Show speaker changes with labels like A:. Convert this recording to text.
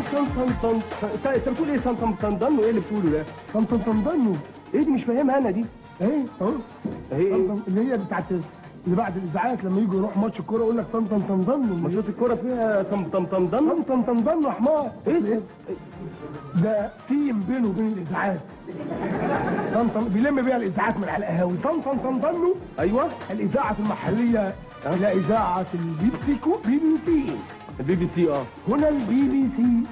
A: طن طن طن انت انت بتقول ايه طن طن طن طن وايه اللي بتقوله ده؟
B: طن طن طن طن
A: ايه دي مش فاهمها انا دي
B: ايه اهو
A: اهي ايه؟
B: طن- طن- اللي هي بتاعت اللي بعد الاذاعات لما يجوا يروح ماتش الكوره يقول لك طن طن طن طن
A: ماتشات الكوره فيها طن طن طن طن
B: طن طن طن طن يا حمار
A: ايه ده؟
B: ده تيم بينه وبين الاذاعات طن طن بيلم بيها الاذاعات من على القهاوي طن طن طن طن
A: ايوه
B: الاذاعه المحليه الى اذاعه البي بي سي كو بي بي سي
A: البي بي سي اه
B: هنا البي بي سي